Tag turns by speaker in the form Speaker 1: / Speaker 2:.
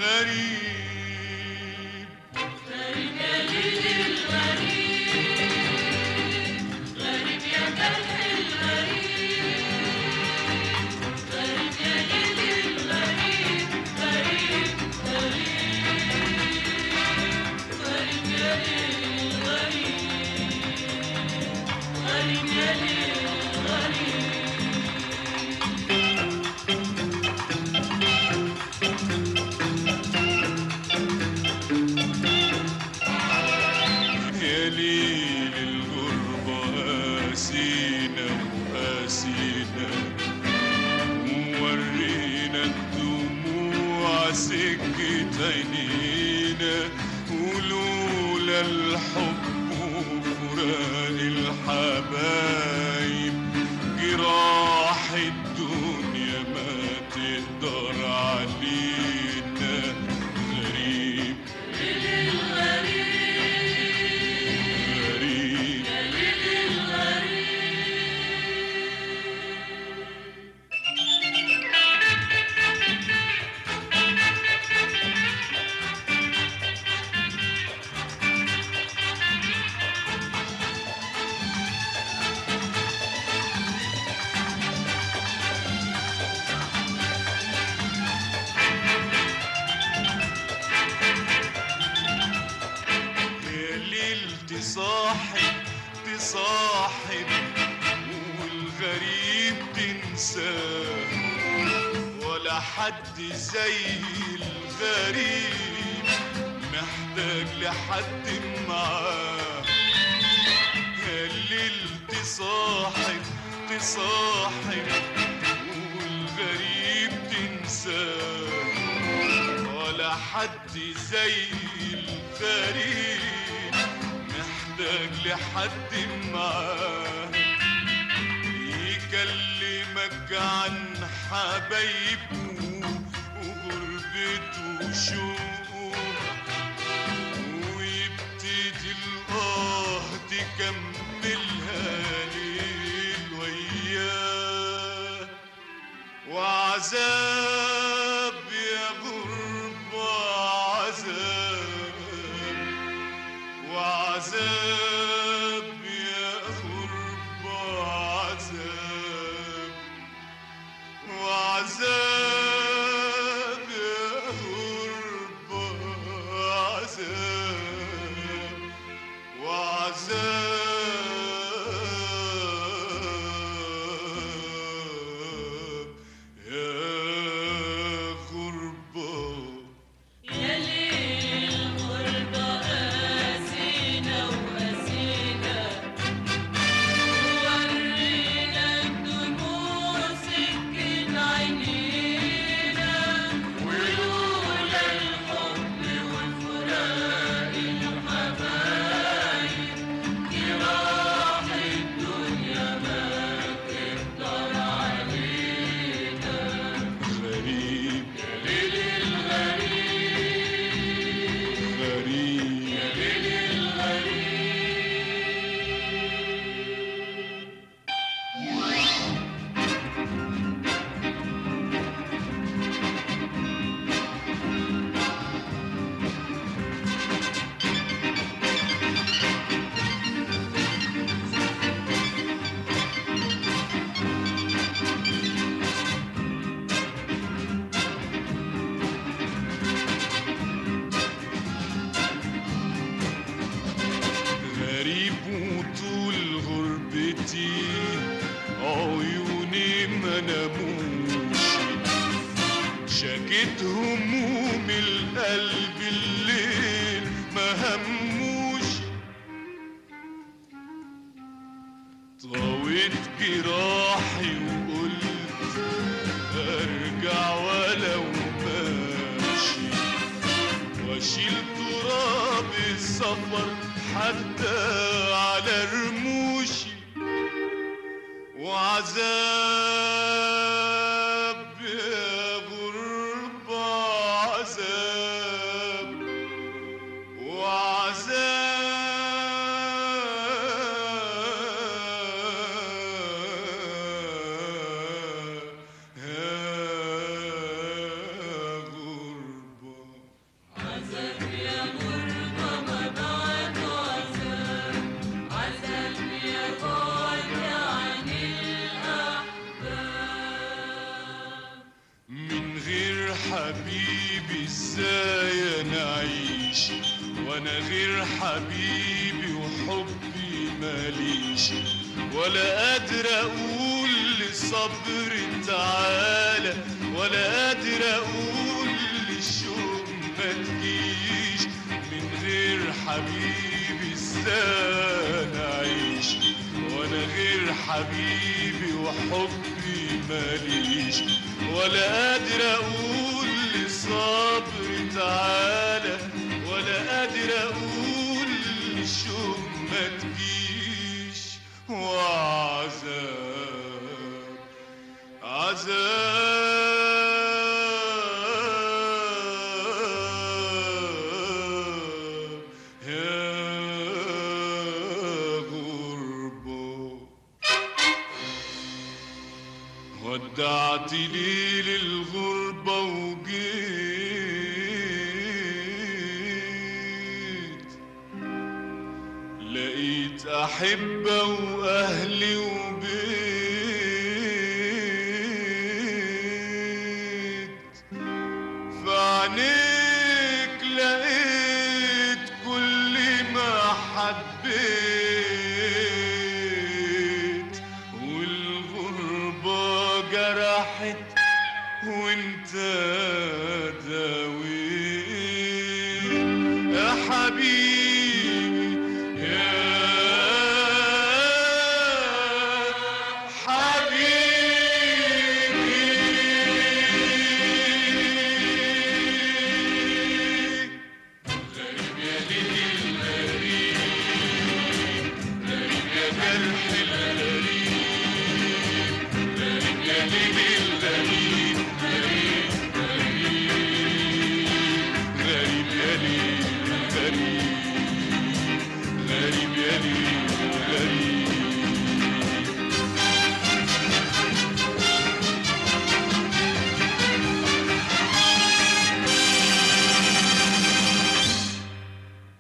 Speaker 1: غريب يا ليل الغربة قاسينا وقاسينا وورينا الدموع سكة عينينا ولولا الحب وفراق الحبايب جراح الدنيا ما تقدر علينا غريب غريب يا ليل تصاحب تصاحب والغريب تنساه ولا حد زي الغريب محتاج لحد معاه يا الليل تصاحب تصاحب والغريب تنساه ولا حد زي الغريب محتاج لحد معاه يكلمك عن حبايبه وغربته وشوقه ويبتدي الآه تكملها ليل وياه وعذاب يا غربة عذاب وعذاب يا غربة عذاب وعذاب يا غربة عذاب وعذاب يا غربة
Speaker 2: يا ليل غربة قاسينا وقاسينا ورينا الدموع سكن عينينا ولولا الحب والفراق الحبايب جراح الدنيا ما تقدر علينا
Speaker 1: غريب
Speaker 2: ليل الغريب
Speaker 1: غريب
Speaker 2: ليل الغريب
Speaker 1: غريب وطول غربتي عيوني ما ناموش شكيت هموم القلب الليل ما هموش طويت جراحي وقلت ارجع ولو ماشي واشيل تراب السفر حتى على رموشي وعذاب يا غربة عذاب وعذاب يا غربة ازاي انا اعيش وانا غير حبيبي وحبي ماليش ولا قادر اقول للصبر تعالى ولا قادر اقول للشوق ما تجيش من غير حبيبي ازاي انا اعيش وانا غير حبيبي وحبي ماليش ولا قادر اقول للصبر تعالى ولا قادر اقول للشوق ما تجيش وعذاب عذاب يا غربة ودعت لي للغربة وجيت لقيت أحبة وأهلي